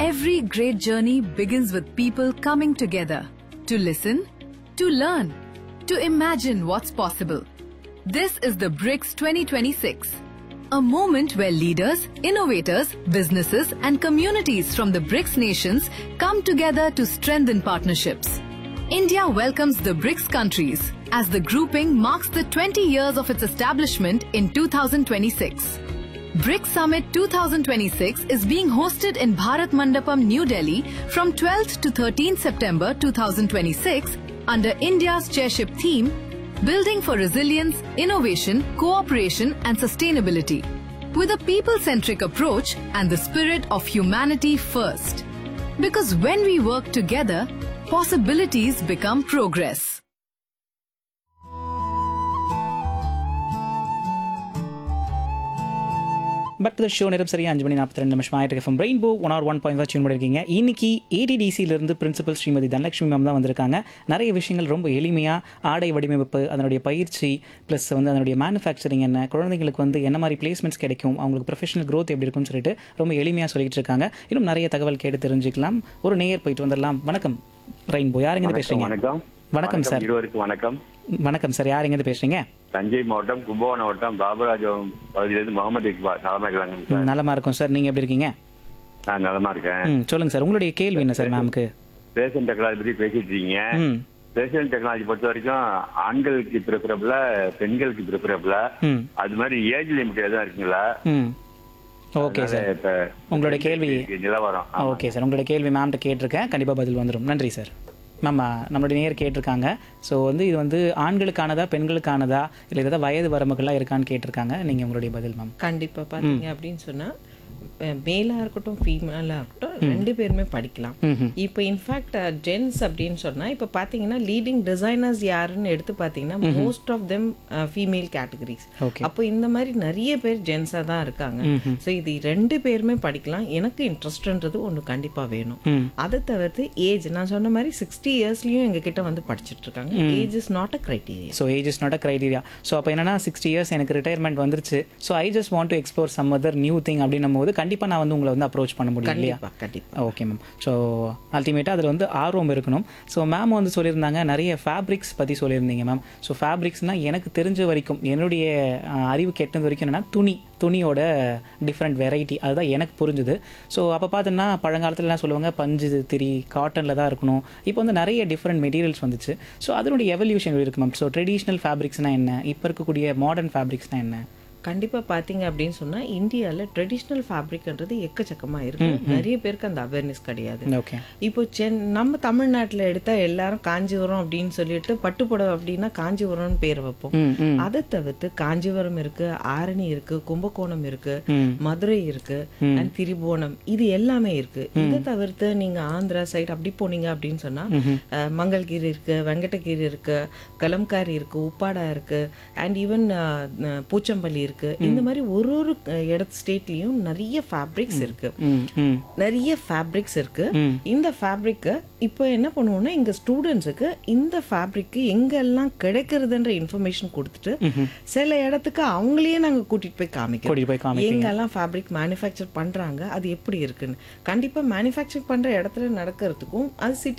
Every great journey begins with people coming together to listen, to learn, to imagine what's possible. This is the BRICS 2026, a moment where leaders, innovators, businesses, and communities from the BRICS nations come together to strengthen partnerships. India welcomes the BRICS countries as the grouping marks the 20 years of its establishment in 2026. BRICS Summit 2026 is being hosted in Bharat Mandapam, New Delhi from 12th to 13th September 2026 under India's chairship theme Building for Resilience, Innovation, Cooperation and Sustainability with a people-centric approach and the spirit of humanity first. Because when we work together, possibilities become progress. But the show நேரம் சரியா அஞ்சு மணி நாற்பத்தி ரெண்டு நிமிஷம் ஆயிட்டு F M rainbow one R one point tune பண்ணியிருக்கீங்க இன்னைக்கு ஏடிடிசியிலிருந்து பிரின்சிபல் ஸ்ரீமதி தனலட்சுமி மேம் தான் வந்திருக்காங்க நிறைய விஷயங்கள் ரொம்ப எளிமையாக ஆடை வடிவமைப்பு அதனுடைய பயிற்சி ப்ளஸ் வந்து அதனுடைய மேனுஃபேக்சரிங் என்ன குழந்தைங்களுக்கு வந்து என்ன மாதிரி பிளேஸ்மெண்ட்ஸ் கிடைக்கும் அவங்களுக்கு ப்ரொஃபஷனல் growth எப்படி இருக்கும்னு சொல்லிட்டு ரொம்ப எளிமையாக சொல்லிட்டு இருக்காங்க இன்னும் நிறைய தகவல் கேட்டு தெரிஞ்சுக்கலாம் ஒரு நேயர் போயிட்டு வந்துடலாம் வணக்கம் ரெயின்போ யாருங்க பேசுறீங்க வணக்கம் வணக்கம் சார் இருவருக்கும் வணக்கம் வணக்கம் சார் யாருங்க பேசுறீங்க தஞ்சை மாவட்டம் கும்பகோணம் மாவட்டம் பாபராஜபுரம் பகுதியிலிருந்து முகமது இக்பால் நலமா இருக்கிறாங்க சார் நலமா இருக்கும் சார் நீங்க எப்படி இருக்கீங்க நான் நலமா இருக்கேன் ம் சொல்லுங்க சார் உங்களுடைய கேள்வி என்ன சார் மேம்க்கு பேஷன் டெக்னாலஜி பத்தி பேசிட்டு இருக்கீங்க ம் பேஷன் டெக்னாலஜி பொறுத்த வரைக்கும் ஆண்களுக்கு ப்ரிஃபரபிளா பெண்களுக்கு ப்ரிஃபரபிளா ம் அது மாதிரி ஏஜ் லிமிட் எதுவும் இருக்குங்களா ம் ஓகே சார் அதனால இப்ப உங்களுடைய கேள்வி இருக்கு நிலவரம் ஓகே சார் உங்களுடைய கேள்வி மேம்கிட்ட கேட்டிருக்கேன் கண்டிப்பாக பதில் வந்துடும் நன்றி சார் மேம் நம்மளுடைய நேர் கேட்டிருக்காங்க ஸோ வந்து இது வந்து ஆண்களுக்கானதா பெண்களுக்கானதா இல்லை ஏதாவது வயது வரம்புகள்லாம் இருக்கான்னு கேட்டிருக்காங்க நீங்கள் உங்களுடைய பதில் மேம் கண்டிப்பா பாத்தீங்க அப்படின்னு சொன்னா மேலா இருக்கட்டும் ஃபீமேலா இருக்கட்டும் ரெண்டு பேருமே படிக்கலாம் இப்போ இன்ஃபேக்ட் ஜென்ஸ் அப்படின்னு சொன்னா இப்போ பாத்தீங்கன்னா லீடிங் டிசைனர்ஸ் யாருன்னு எடுத்து பாத்தீங்கன்னா most of them female categories Okay. அப்போ இந்த மாதிரி நிறைய பேர் ஜென்ஸா தான் இருக்காங்க ஸோ இது ரெண்டு பேருமே படிக்கலாம் எனக்கு இன்ட்ரெஸ்ட்ன்றது ஒன்று கண்டிப்பா வேணும் அதை தவிர்த்து ஏஜ் நான் சொன்ன மாதிரி சிக்ஸ்டி இயர்ஸ்லயும் எங்க கிட்ட வந்து படிச்சிட்டு இருக்காங்க age is not a criteria so age is not a criteria so அப்போ என்னன்னா சிக்ஸ்டி இயர்ஸ் எனக்கு ரிட்டையர்மெண்ட் வந்துருச்சு so I just want to explore some other new thing அப்படின்னும் போது கண்டிப்பாக நான் வந்து உங்களை வந்து அப்ரோச் பண்ண முடியும் இல்லையா கண்டிப்பா கண்டிப்பா ஓகே மேம் ஸோ அல்டிமேட்டாக அதில் வந்து ஆர்வம் இருக்கணும் ஸோ மேம் வந்து சொல்லியிருந்தாங்க நிறைய ஃபேப்ரிக்ஸ் பற்றி சொல்லியிருந்தீங்க மேம் ஸோ ஃபேப்ரிக்ஸ்னால் எனக்கு தெரிஞ்ச வரைக்கும் என்னுடைய அஹ், அறிவு கெட்டது வரைக்கும் என்னென்னா துணி துணியோட டிஃப்ரெண்ட் வெரைட்டி அதுதான் எனக்கு புரிஞ்சுது ஸோ அப்போ பார்த்தோன்னா பழங்காலத்துலலாம் சொல்லுவாங்க பஞ்சு திரி காட்டனில் தான் இருக்கணும் இப்போ வந்து நிறைய டிஃப்ரெண்ட் மெட்டீரியல்ஸ் வந்துச்சு ஸோ அதனுடைய எவல்யூஷன் இருக்கு மேம் ஸோ ட்ரெடிஷ்னல் ஃபேப்ரிக்ஸ்னால் என்ன இப்போ இருக்கக்கூடிய மாடர்ன் ஃபேப்ரிக்ஸ்னால் என்ன கண்டிப்பா பாத்தீங்க அப்படின்னு சொன்னா இந்தியால ட்ரெடிஷ்னல் ஃபேப்ரிக்ன்றது எக்கச்சக்கமா இருக்கு நிறைய பேருக்கு அந்த அவேர்னஸ் கிடையாது ஓகே இப்போ சென் நம்ம தமிழ்நாட்டுல எடுத்தா எல்லாரும் காஞ்சிபுரம் அப்படின்னு சொல்லிட்டு பட்டுப்புடவை அப்படின்னா காஞ்சிபுரம்னு பேர் வைப்போம் ம் ம் அதை தவிர்த்து காஞ்சிபுரம் இருக்கு ஆரணி இருக்கு கும்பகோணம் இருக்கு ம் மதுரை இருக்கு அண்ட் திரிபுவனம் இது எல்லாமே இருக்கு இதை தவிர்த்து நீங்க ஆந்திரா சைடு அப்படி போனீங்க அப்படின்னு சொன்னா அஹ், மங்கள்கிரி இருக்கு வெங்கடகிரி இருக்கு கலம்காரி இருக்கு உப்பாடா இருக்கு அண்ட் ஈவன் பூச்சம்பள்ளி இருக்கு இந்த மாதிரி ஒரு ஒரு அஹ், இடத்து ஸ்டேட்லயும் நிறைய ஃபேப்ரிக்ஸ் இருக்கு ம் ம் நிறைய ஃபேப்ரிக்ஸ் இருக்கு ம். இந்த ஃபேப்ரிக்கை இப்போ என்ன பண்ணுவோம்னா எங்க ஸ்டூடெண்ட்ஸுக்கு இந்த ஃபேப்ரிக்கு எங்கெல்லாம் கிடைக்கிறதுன்ற இன்ஃபர்மேஷன் கொடுத்துட்டு சில இடத்துக்கு அவங்களையே நாங்க கூட்டிட்டு போய் காமிக்கிறோம் கூட்டிட்டு போய் காமிப்பீங்க. எங்கெல்லாம் ஃபேப்ரிக் மேனுஃபேக்சர் பண்றாங்க அது எப்படி இருக்குன்னு கண்டிப்பா மேனுஃபேக்சர் பண்ற இடத்துல நடக்கிறதுக்கும் அது சிட்டி